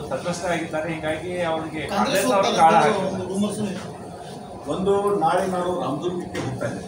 ತಟಸ್ಥರಾಗಿದ್ದಾರೆ ಹೀಗಾಗಿ ಅವರಿಗೆ ಕಾಂಗ್ರೆಸ್ ಕಾಂಗ್ರೆಸ್ ಅವರು ಹೋಗ್ತಾ ಗಾಳ ಇರೋದು ಹಾಕಿದ್ದಾರೆ. ಒಂದು rumors ಇದೆ. ಒಂದು ನಾಳೆ ನಾನು ರಾಮದುರ್ಗಕ್ಕೆ ಹೋಗ್ತಾ ಇದ್ದೇನೆ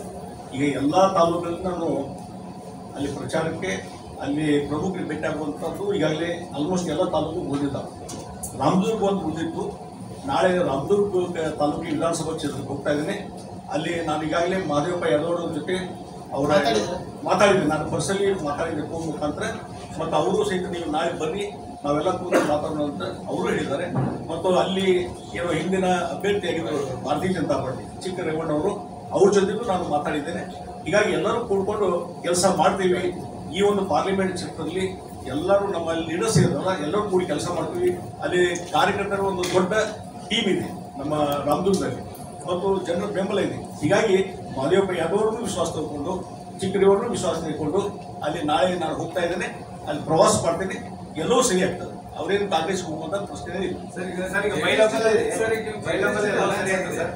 ಈಗ ಎಲ್ಲ ತಾಲೂಕಲ್ಲಿ ನಾನು ಅಲ್ಲಿ ಪ್ರಚಾರಕ್ಕೆ ಅಲ್ಲಿ ಪ್ರಮುಖರಿಗೆ ಭೇಟಿ ಆಗುವಂಥದ್ದು ಈಗಾಗಲೇ ಆಲ್ಮೋಸ್ಟ್ ಎಲ್ಲ ತಾಲೂಕು ಓದಿದ್ದಾವೆ ರಾಮದುರ್ಗ ಒಂದು ಉಳಿದಿತ್ತು ನಾಳೆ ರಾಮದುರ್ಗ ತಾಲೂಕಿನ ವಿಧಾನಸಭಾ ಕ್ಷೇತ್ರಕ್ಕೆ ಹೋಗ್ತಾ ಇದ್ದೀನಿ ಅಲ್ಲಿ ನಾನು ಈಗಾಗಲೇ ಮಹದೇವಪ್ಪ ಯಾದವ್ ಅವ್ರ ಜೊತೆ ಅವರ ಮಾತಾಡಿದ್ರಾ? ಮಾತಾಡಿದ್ದೀನಿ ನಾನು ಪರ್ಸನಲಿ ಮಾತಾಡಿದ್ದೆ ಫೋನ್ ಮುಖಾಂತರ ಮತ್ತು ಅವರು ಸಹಿತ ನೀವು ನಾಳೆ ಬನ್ನಿ ನಾವೆಲ್ಲ ಕೂತು ಮಾತಾಡೋಣ ಅಂತ ಅವರು ಹೇಳಿದ್ದಾರೆ ಮತ್ತು ಅಲ್ಲಿ ಏನೋ ಹಿಂದಿನ ಅಭ್ಯರ್ಥಿಯಾಗಿದ್ದರು ಭಾರತೀಯ ಜನತಾ ಪಾರ್ಟಿ ಚಿಕ್ಕ ರೇವಣ್ಣವರು ಅವ್ರ ಜೊತೆಗೂ ನಾನು ಮಾತಾಡಿದ್ದೇನೆ ಹೀಗಾಗಿ ಎಲ್ಲರೂ ಕೂಡ್ಕೊಂಡು ಕೆಲಸ ಮಾಡ್ತೀವಿ ಈ ಒಂದು ಪಾರ್ಲಿಮೆಂಟ್ ಕ್ಷೇತ್ರದಲ್ಲಿ ಎಲ್ಲರೂ ನಮ್ಮ ಲೀಡರ್ಸ್ ಇರೋಲ್ಲ ಎಲ್ಲರೂ ಕೂಡಿ ಕೆಲಸ ಮಾಡ್ತೀವಿ ಅಲ್ಲಿ ಕಾರ್ಯಕರ್ತರ ಒಂದು ದೊಡ್ಡ ಟೀಮ್ ಇದೆ ನಮ್ಮ ರಾಮದುರ್ಗದಲ್ಲಿ ಮತ್ತು ಜನರ ಬೆಂಬಲ ಇದೆ ಹೀಗಾಗಿ ಮಾದೇವಪ್ಪ ಯಾದವ್ರನ್ನು ವಿಶ್ವಾಸ ತಗೊಂಡು ಚಿಕ್ಕಡಿಯವ್ರನ್ನು ವಿಶ್ವಾಸ ತೆಗೆದುಕೊಂಡು ಅಲ್ಲಿ ನಾಳೆ ನಾನು ಹೋಗ್ತಾ ಇದ್ದೇನೆ ಅಲ್ಲಿ ಪ್ರವಾಸ ಮಾಡ್ತೇನೆ ಎಲ್ಲವೂ ಸರಿ ಆಗ್ತದೆ ಅವರೇನು ಕಾಂಗ್ರೆಸ್ಗೆ ಹೋಗುವಂತ ಪ್ರಶ್ನೆ ಇಲ್ಲ ಸರ್ ಈಗ ಸರ್ ಈಗ ಬೈಲಹೊಂಗಲದಲ್ಲಿ ಸರ್ ಈಗ ಬೈಲಹೊಂಗಲದಲ್ಲಿ ಎಲ್ಲ ಸರಿ ಆಯ್ತು ಸರ್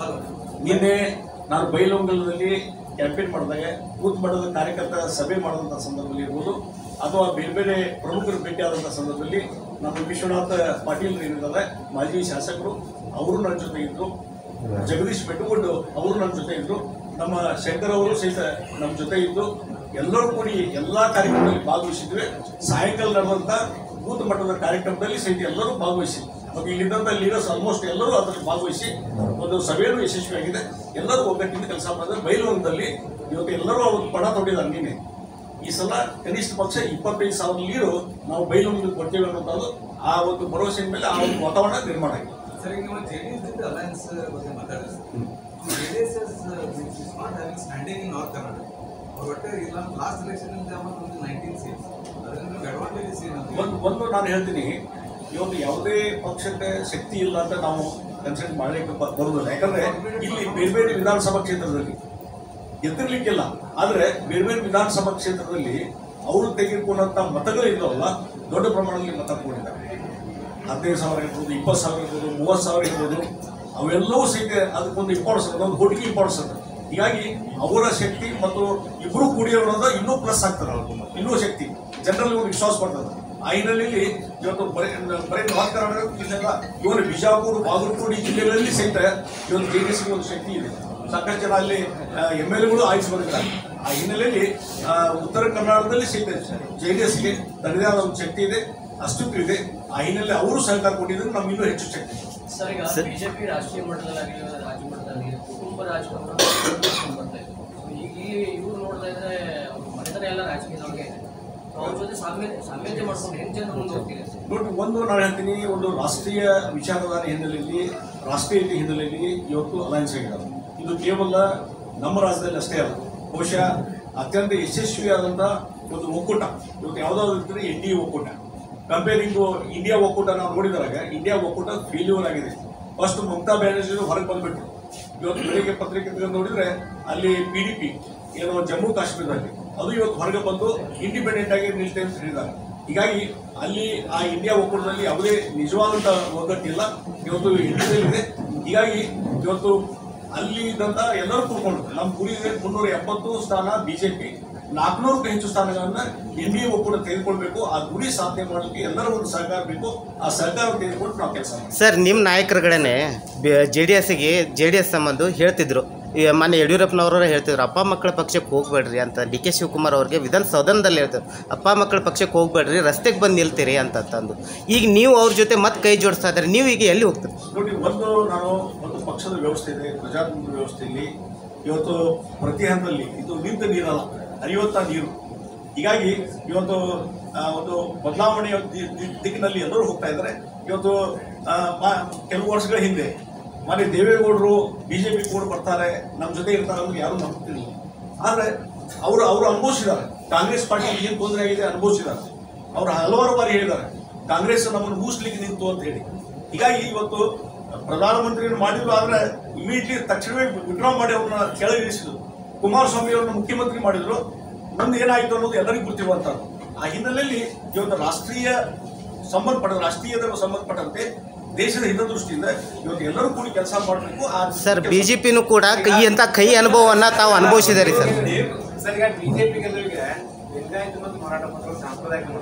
ನಿನ್ನೆ ನಾನು ಬೈಲೊಂಗಲದಲ್ಲಿ ಕ್ಯಾಂಪೇನ್ ಮಾಡಿದಾಗ ಬೂತ್ ಮಟ್ಟದ ಕಾರ್ಯಕರ್ತರ ಸಭೆ ಮಾಡಿದಂಥ ಸಂದರ್ಭದಲ್ಲಿ ಇರ್ಬೋದು ಅಥವಾ ಬೇರೆ ಬೇರೆ ಪ್ರಮುಖರು ಭೇಟಿಯಾದಂಥ ಸಂದರ್ಭದಲ್ಲಿ ನಮ್ಮ ವಿಶ್ವನಾಥ ಪಾಟೀಲ್ ಏನಿದ್ದಾರೆ ಮಾಜಿ ಶಾಸಕರು ಅವರು ನನ್ನ ಜೊತೆ ಇದ್ರು ಜಗದೀಶ್ ಬೆಟ್ಟುಗೊಂಡು ಅವರು ನನ್ನ ಜೊತೆ ಇದ್ರು ನಮ್ಮ ಶಂಕರ್ ಅವರು ಸಹಿತ ನಮ್ಮ ಜೊತೆ ಇದ್ದು ಎಲ್ಲರೂ ಕೂಡಿ ಎಲ್ಲಾ ಕಾರ್ಯಕ್ರಮದಲ್ಲಿ ಭಾಗವಹಿಸಿದ್ವಿ ಸಾಯಂಕಾಲ ನಡೆದಂತ ಬೂತ್ ಮಟ್ಟದ ಕಾರ್ಯಕ್ರಮದಲ್ಲಿ ಸಹಿತ ಎಲ್ಲರೂ ಭಾಗವಹಿಸಿ ಮತ್ತು ಇಲ್ಲಿದ್ದಂಥ ಲೀಡರ್ಸ್ ಆಲ್ಮೋಸ್ಟ್ ಎಲ್ಲರೂ ಅದರಲ್ಲಿ ಭಾಗವಹಿಸಿ ಒಂದು ಸಭೆಯನ್ನು ಯಶಸ್ವಿಯಾಗಿದೆ ಎಲ್ಲರೂ ಒಗ್ಗಟ್ಟಿನಿಂದ ಕೆಲಸ ಮಾಡಿದ್ರೆ ಬೈಲೂರಿನಲ್ಲಿ ಇವತ್ತು ಎಲ್ಲರೂ ಅವತ್ತು ಪಣ ತೊಟ್ಟಿದ್ದಾರೆ ನೀನೆ ಈ ಸಲ ಕನಿಷ್ಠ ಪಕ್ಷ ಇಪ್ಪತ್ತೈದು ಸಾವಿರ ಲೀಡು ನಾವು ಬೈಲೂರಿಗೆ ಕೊಡ್ತೇವೆ ಅನ್ನೋದು ಆ ಒಂದು ಭರವಸೆಯ ಮೇಲೆ ಆ ಒಂದು ವಾತಾವರಣ ನಿರ್ಮಾಣ ಆಗಿದೆ ಸರ್ ಈಗ ನೀವು ಜೆ ಡಿ ಎಸ್ ಜೊತೆ ಅಲಯನ್ಸ್ ಬಗ್ಗೆ ಮಾತಾಡಿದ್ರಿ J D S is not having standing in north Karnataka ಅವ್ರು ಒಟ್ಟೆ ಇಲ್ಲ ಲಾಸ್ಟ್ ಎಲೆಕ್ಷನ್ ಇಂದ ಒಂದು ನೈನ್ಟೀನ್ ಸೀಟ್ಸ್ ಅದರಿಂದ ಅಡ್ವಾಂಟೇಜಸ್ ಏನು ಒಂದು ಒಂದು ನಾನು ಹೇಳ್ತೀನಿ ಇವತ್ತು ಯಾವುದೇ ಪಕ್ಷಕ್ಕೆ ಶಕ್ತಿ ಇಲ್ಲ ಅಂತ ನಾವು ಕನ್ಸಿಡರ್ ಮಾಡಲಿಕ್ಕೆ ಬ- ಬರುವುದಿಲ್ಲ ಯಾಕಂದ್ರೆ ಇಲ್ಲಿ ಬೇರೆ ಬೇರೆ ವಿಧಾನಸಭಾ ಕ್ಷೇತ್ರದಲ್ಲಿ ಗೆದ್ದಿರ್ಲಿಕ್ಕಿಲ್ಲ ಆದ್ರೆ ಬೇರೆ ಬೇರೆ ವಿಧಾನಸಭಾ ಕ್ಷೇತ್ರದಲ್ಲಿ ಅವರು ತೆಗೆದುಕೊಂಡಂತ ಮತಗಳು ಇದ್ದಾವಲ್ಲ ದೊಡ್ಡ ಪ್ರಮಾಣದಲ್ಲಿ ಮತ ಕೊಟ್ಟಿದ್ದಾರೆ ಹದಿನೈದು ಸಾವಿರ ಇರ್ಬೋದು ಇಪ್ಪತ್ತು ಸಾವಿರ ಇರ್ಬೋದು ಮೂವತ್ತು ಸಾವಿರ ಇರ್ಬೋದು ಅವೆಲ್ಲವೂ ಸಹಿತ ಅದಕ್ಕೊಂದು ಇಂಪಾರ್ಟೆನ್ಸ್ ಅದೊಂದು ಹುಡುಗಿ ಇಂಪಾರ್ಟೆನ್ಸ್ ಅದು ಹೀಗಾಗಿ ಅವರ ಶಕ್ತಿ ಮತ್ತು ಇಬ್ಬರು ಕೂಡಿರೋದ್ರಿಂದ ಇನ್ನೂ ಪ್ಲಸ್ ಆಗ್ತದೆ ಅವ್ರಿಗೆ. ಇನ್ನೂ ಶಕ್ತಿ ಜನರಲ್ಲಿ ಒಂದು ವಿಶ್ವಾಸ ಬರ್ತದೆ ಆ ಹಿನ್ನೆಲೆಯಲ್ಲಿ ಇವತ್ತು ಬರೀ ಬರೀ ನಾರ್ತ್ ಕರ್ನಾಟಕ ಜಿಲ್ಲೆಲ್ಲ ಇವನು ಬಿಜಾಪುರ ಬಾಗಲಕೋಟೆ ಜಿಲ್ಲೆಗಳಲ್ಲಿ ಸಹಿತ ಇವತ್ತು ಜೆ ಡಿ ಎಸ್ಗೆ ಒಂದು ಶಕ್ತಿ ಇದೆ ಸಾಕಷ್ಟು ಜನ ಅಲ್ಲಿ ಎಮ್ ಎಲ್ ಎಗಳು ಆಯ್ಸಿ ಬಂದಿದ್ದಾರೆ ಆ ಹಿನ್ನೆಲೆಯಲ್ಲಿ ಆ, ಉತ್ತರ ಕರ್ನಾಟಕದಲ್ಲಿ ಸಹಿತ ಜೆ ಡಿ ಎಸ್ಗೆ ತನ್ನದೇ ಆದ ಒಂದು ಶಕ್ತಿ ಇದೆ ಅಸ್ತಿತ್ವ ಇದೆ ಆ ಹಿನ್ನೆಲೆ ಅವರು ಸಹಕಾರ ಕೊಟ್ಟಿದ್ರೆ ನಮ್ಗೆ ಇನ್ನೂ ಹೆಚ್ಚು ಶಕ್ತಿ ಇದೆ. ಸರ್ ಈಗ ಬಿಜೆಪಿ ರಾಷ್ಟ್ರೀಯ ಮಟ್ಟದಲ್ಲಾಗಲಿ ರಾಜ್ಯ ಮಟ್ಟದಲ್ಲಿ ಕುಟುಂಬ ರಾಜಕಾರಣ ಮಾಡ್ಕೊಂಡು ಬರ್ತಾ ಇದೆ ಈಗ ಇಲ್ಲಿ ಇವ್ರು ನೋಡ್ತಾ ಇದ್ರೆ ಅವ್ರ ಮನೆತನ ಎಲ್ಲ ರಾಜಕೀಯದೊಳಗೆ ಇದೆ ಅವ್ರ ಜೊತೆ ಸಾಮ್ಯ ಸಾಮ್ಯತೆ ಮಾಡ್ಕೊಂಡು ಹೆಂಗ್ ಜನ ಮುಂದೆ ಹೋಗ್ತಿದೆ ನೋಡಿ ಒಂದು ನಾನು ಹೇಳ್ತೀನಿ ಒಂದು ರಾಷ್ಟ್ರೀಯ ವಿಚಾರಧಾರೆ ಹಿನ್ನೆಲೆಯಲ್ಲಿ ರಾಷ್ಟ್ರೀಯತೆ ಹಿನ್ನೆಲೆಯಲ್ಲಿ ಇವತ್ತು ಅಲಯನ್ಸ್ ಆಗಿದ್ದಾರೆ ಇದು ಕೇವಲ ನಮ್ಮ ರಾಜ್ಯದಲ್ಲಿ ಅಷ್ಟೇ ಅಲ್ಲ ಬಹುಶಃ ಅತ್ಯಂತ ಯಶಸ್ವಿಯಾದಂಥ ಒಂದು ಒಕ್ಕೂಟ ಇವತ್ತು ಯಾವುದಾದ್ರು ಇದ್ರೆ ಎನ್ ಡಿ ಒಕ್ಕೂಟ ಕಂಪೇರಿಂಗು ಇಂಡಿಯಾ ಒಕ್ಕೂಟ ನಾವು ನೋಡಿದಾಗ ಇಂಡಿಯಾ ಒಕ್ಕೂಟ ಫೇಲ್ಯೂರ್ ಆಗಿದೆ ಫಸ್ಟ್ ಮಮತಾ ಬ್ಯಾನರ್ಜಿ ಹೊರಗೆ ಬಂದ್ಬಿಟ್ರು ಇವತ್ತು ಬೆಳಿಗ್ಗೆ ಪತ್ರಿಕೆ ತೆಗೆದು ನೋಡಿದ್ರೆ ಅಲ್ಲಿ ಪಿ ಡಿ ಪಿ ಏನೋ ಜಮ್ಮು ಕಾಶ್ಮೀರದಲ್ಲಿ ಅದು ಇವತ್ತು ಹೊರಗೆ ಬಂದು ಇಂಡಿಪೆಂಡೆಂಟ್ ಆಗಿ ನಿಲ್ತೆ ಅಂತ ಹೇಳಿದ್ದಾರೆ ಹೀಗಾಗಿ ಅಲ್ಲಿ ಆ ಇಂಡಿಯಾ ಒಕ್ಕೂಟದಲ್ಲಿ ಯಾವುದೇ ನಿಜವಾದಂತ ಒಗ್ಗಟ್ಟಿಲ್ಲ ಇವತ್ತು ಇಂಡಿಯಾದಲ್ಲಿದೆ ಹೀಗಾಗಿ ಇವತ್ತು ಅಲ್ಲಿ ಇದ್ದಂತ ಎಲ್ಲರೂ ಕೂತ್ಕೊಂಡು ನಮ್ಮ ಗುರಿ ಇದೆ ಮುನ್ನೂರ ಎಪ್ಪತ್ತು ಸ್ಥಾನ ಬಿಜೆಪಿ ನಾಲ್ಕುನೂರಕ್ಕೂ ಹೆಚ್ಚು ಸ್ಥಾನಗಳನ್ನ ಎನ್ ಡಿ ಎ ಒಕ್ಕೂಟ ತೆಗೆದುಕೊಳ್ಬೇಕು ಆ ಗುರಿ ಸಾಧನೆ ಮಾಡಲಿಕ್ಕೆ ಎಲ್ಲರೂ ಒಂದು ಸಹಕಾರ ಬೇಕು ಆ ಸಹಕಾರ ತೆಗೆದುಕೊಂಡು ನಾವು ಕೆಲಸ ಮಾಡ್ತೀವಿ ಸರ್ ನಿಮ್ಮ ನಾಯಕರುಗಳೇ ಜೆ ಡಿ ಎಸ್ಗೆ ಜೆ ಡಿ ಎಸ್ ಸಂಬಂಧ ಹೇಳ್ತಿದ್ರು ಈ ಮೊನ್ನೆ ಯಡಿಯೂರಪ್ಪನವರು ಹೇಳ್ತಿದ್ರು ಅಪ್ಪ ಮಕ್ಕಳ ಪಕ್ಷಕ್ಕೆ ಹೋಗ್ಬೇಡ್ರಿ ಅಂತ ಡಿ ಕೆ ಶಿವಕುಮಾರ್ ಅವ್ರಿಗೆ ವಿಧಾನಸೌಧದಲ್ಲಿ ಹೇಳ್ತಿದ್ರು ಅಪ್ಪ ಮಕ್ಕಳ ಪಕ್ಷಕ್ಕೆ ಹೋಗ್ಬೇಡ್ರಿ ರಸ್ತೆಗೆ ಬಂದು ನಿಲ್ತೀರಿ ಅಂತ ತಂದು ಈಗ ನೀವು ಅವ್ರ ಜೊತೆ ಮತ್ತೆ ಕೈ ಜೋಡಿಸ್ತಾ ಇದ್ದಾರೆ ನೀವು ಈಗ ಎಲ್ಲಿ ಹೋಗ್ತೀರಿ ನೋಡಿ ಒಂದು ನಾನು ಒಂದು ಪಕ್ಷದ ವ್ಯವಸ್ಥೆ ಇದೆ ಪ್ರಜಾತಂತ್ರ ವ್ಯವಸ್ಥೆಯಲ್ಲಿ ಇವತ್ತು ಪ್ರತಿ ಹಂತದಲ್ಲಿ ಇದು ನಿಂತ ನೀರಲ್ಲ ಹರಿಯುವಂತ ನೀರು ಹೀಗಾಗಿ ಇವತ್ತು ಆ, ಒಂದು ಬದಲಾವಣೆಯ ದಿ- ದಿ- ದಿಕ್ಕಿನಲ್ಲಿ ಎಲ್ಲರೂ ಹೋಗ್ತಾ ಇದ್ದಾರೆ ಇವತ್ತು ಆ, ಮಾ- ಕೆಲವು ವರ್ಷಗಳ ಹಿಂದೆ ಮನೆ ದೇವೇಗೌಡರು ಬಿಜೆಪಿ ಕೂಡ ಬರ್ತಾರೆ ನಮ್ಮ ಜೊತೆ ಇರ್ತಾರೆ ಅಂದ್ರೆ ಯಾರು ನಂಬ್ತಿರಲಿಲ್ಲ ಆದ್ರೆ ಅವರು ಅವರು ಅನುಭವಿಸಿದ್ದಾರೆ ಕಾಂಗ್ರೆಸ್ ಪಾರ್ಟಿ ಏನು ತೊಂದರೆ ಆಗಿದೆ ಅನುಭವಿಸಿದ್ದಾರೆ ಅವರು ಹಲವಾರು ಬಾರಿ ಹೇಳಿದ್ದಾರೆ ಕಾಂಗ್ರೆಸ್ ನಮ್ಮನ್ನು ಊಸ್ಲಿಕ್ಕೆ ನಿಂತು ಅಂತ ಹೇಳಿ ಹೀಗಾಗಿ ಇವತ್ತು ಪ್ರಧಾನಮಂತ್ರಿಯನ್ನು ಮಾಡಿದ್ರು ಆದ್ರೆ ಇಮಿಡಿಯೇಟ್ಲಿ ತಕ್ಷಣವೇ ವಿಡ್ರಾ ಮಾಡಿ ಅವ್ರನ್ನ ಕೆಳಗಿಳಿಸಿದ್ರು ಕುಮಾರಸ್ವಾಮಿ ಅವರನ್ನ ಮುಖ್ಯಮಂತ್ರಿ ಮಾಡಿದ್ರು ಮುಂದೆ ಏನಾಯಿತು ಅನ್ನೋದು ಎಲ್ಲರಿಗೂ ಗೊತ್ತಿರುವಂತದ್ದು ಆ ಹಿನ್ನೆಲೆಯಲ್ಲಿ ಇವತ್ತು ರಾಷ್ಟ್ರೀಯ ಸಂಬಂಧಪಟ್ಟ ರಾಷ್ಟ್ರೀಯದ ಸಂಬಂಧಪಟ್ಟಂತೆ ದೇಶದ ಹಿತದೃಷ್ಟಿಯಿಂದ ಇವತ್ತು ಎಲ್ಲರೂ ಕೂಡಿ ಕೆಲಸ ಮಾಡಬೇಕು ಆ ಸರ್ ಬಿ ಜೆ ಪಿನೂ ಕೂಡ ಕೈ ಅಂತ ಕೈ ಅನುಭವವನ್ನು ತಾವು ಅನುಭವಿಸಿದ್ದಾರೆ ಸರ್ ಸರ್ ಈಗ ಬಿಜೆಪಿ ಗೆಲ್ಲುವಿಗೆ ಲಿಂಗಾಯತ ಮತ್ತು ಮರಾಠ ಮಕ್ಕಳು ಸಾಂಪ್ರದಾಯಿಕ ಮತಗಳು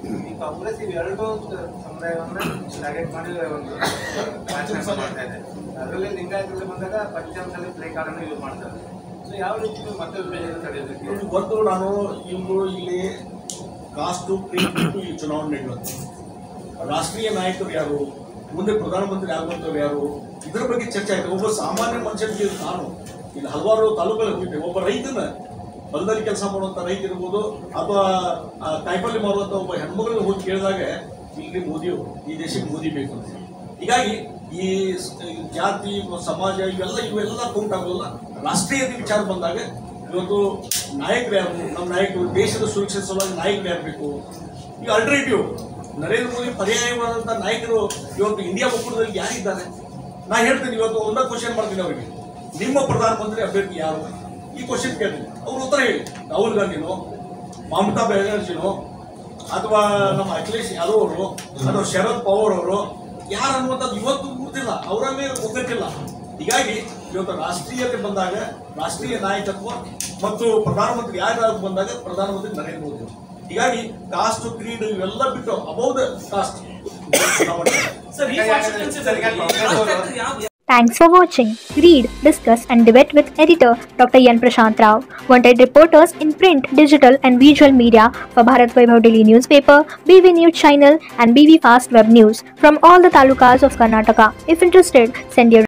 ಈ ಕಾಂಗ್ರೆಸ್ ಇವೆರಡು ಸಮುದಾಯವನ್ನ ಟಾರ್ಗೆಟ್ ಮಾಡಿ ಒಂದು ರಾಜಕಾರಣ ಮಾಡ್ತಾ ಇದೆ ಅದರಲ್ಲಿ ಲಿಂಗಾಯತದಲ್ಲಿ ಬಂದಾಗ ಪಂಚಾಂಶದಲ್ಲಿ ಪ್ಲೇ ಕಾರ್ಡನ್ನು ಯೂಸ್ ಮಾಡ್ತಾರೆ ಸೊ ಯಾವ ರೀತಿ ನೀವು ಮತ್ತೆ ವಿಭಜನೆ ತಡೆಯೋದಕ್ಕೆ ನೋಡಿ, ಒಂದು ನಾನು ಇವರು ಇಲ್ಲಿ ಕಾಸ್ಟು ಪ್ರೀತಿಟ್ಟು ಈ ಚುನಾವಣೆ ನಡೆಯುತ್ತೆ ರಾಷ್ಟ್ರೀಯ ನಾಯಕರು ಯಾರು ಮುಂದೆ ಪ್ರಧಾನಮಂತ್ರಿ ಆಗುವಂಥವ್ರು ಯಾರು ಇದರ ಬಗ್ಗೆ ಚರ್ಚೆ ಆಯ್ತು ಒಬ್ಬ ಸಾಮಾನ್ಯ ಮನುಷ್ಯನಿಗೆ ನಾನು ಇಲ್ಲಿ ಹಲವಾರು ತಾಲೂಕಲ್ಲಿ ಹೋಗಿದ್ದೆ ಒಬ್ಬ ರೈತನ ಹೊಲದಲ್ಲಿ ಕೆಲಸ ಮಾಡುವಂಥ ರೈತ ಇರ್ಬೋದು ಅಥವಾ ಆ, ಕಾಯಿಪಲ್ಲೆ ಮಾರುವಂಥ ಒಬ್ಬ ಹೆಣ್ಮಗಳಿಗೆ ಹೋಗಿ ಕೇಳಿದಾಗ ಇಲ್ಲಿ ಮೋದಿಯವರು ಈ ದೇಶಕ್ಕೆ ಮೋದಿ ಬೇಕು ಅಂತ ಹೀಗಾಗಿ ಈ ಸ್- ಈ ಜಾತಿ ಸಮಾಜ ಇವೆಲ್ಲ ಇವೆಲ್ಲ ಕೌಂಟ್ ಆಗೋಲ್ಲ ರಾಷ್ಟ್ರೀಯತೆ ವಿಚಾರ ಬಂದಾಗ ಇವತ್ತು ನಾಯಕರು ಯಾರು ನಮ್ಮ ನಾಯಕರು ದೇಶದ ಸುರಕ್ಷತೆ ಸಲುವಾಗಿ ನಾಯಕರು ಯಾರು ಬೇಕು ಈಗ ಅಲ್ಟರ್ನೇಟಿವ್ ನರೇಂದ್ರ ಮೋದಿ ಪರ್ಯಾಯವಾದಂಥ ನಾಯಕರು ಇವತ್ತು ಇಂಡಿಯಾ ಒಕ್ಕೂಟದಲ್ಲಿ ಯಾರಿದ್ದಾರೆ ನಾ ಹೇಳ್ತೀನಿ ಇವತ್ತು ಒಂದೇ ಕ್ವಶನ್ ಮಾಡ್ತೀನಿ ಅವರಿಗೆ ನಿಮ್ಮ ಪ್ರಧಾನಮಂತ್ರಿ ಅಭ್ಯರ್ಥಿ ಯಾರು ಈ ಕ್ವಶನ್ ಕೇಳ್ತೀನಿ ಅವ್ರು ಉತ್ತರ ಹೇಳಿ ರಾಹುಲ್ ಗಾಂಧಿನೋ ಮಮತಾ ಬ್ಯಾನರ್ಜಿನೋ ಅಥವಾ ನಮ್ಮ ಅಖಿಲೇಶ್ ಯಾದವ್ ಅವರು ಅಥವಾ ಶರದ್ ಪವಾರ್ ಅವರು ಯಾರು ಅನ್ನುವಂಥದ್ದು ಇವತ್ತು ಗೊತ್ತಿಲ್ಲ ಅವರಲ್ಲಿ ಒಗ್ಗಟ್ಟಿಲ್ಲ ಹೀಗಾಗಿ ಇವತ್ತು ರಾಷ್ಟ್ರೀಯತೆ ಬಂದಾಗ ರಾಷ್ಟ್ರೀಯ ನಾಯಕತ್ವ ಮತ್ತು ಪ್ರಧಾನಮಂತ್ರಿ ಯಾರು ಬಂದಾಗ ಪ್ರಧಾನಮಂತ್ರಿ ನರೇಂದ್ರ ಮೋದಿ ಅವರು. ಹೀಗಾಗಿ ಕಾಸ್ಟ್ ಕ್ರೀಡ್ ಇವೆಲ್ಲ ಬಿಟ್ಟು ಅಬೌವ್ ಕಾಸ್ಟ್ ಸರ್ ಈ ಸರ್, ಈಗ ಕಾಂಗ್ರೆಸ್ ಅವರು ಯಾವ Thanks for watching. Read, discuss, and debate with editor Dr. Yan Prashant Rao. Wanted reporters in print, digital, and visual media for Bharat Vaibhav Daily newspaper, BV News channel, and BV Fast Web News from all the talukas of Karnataka. If interested, send your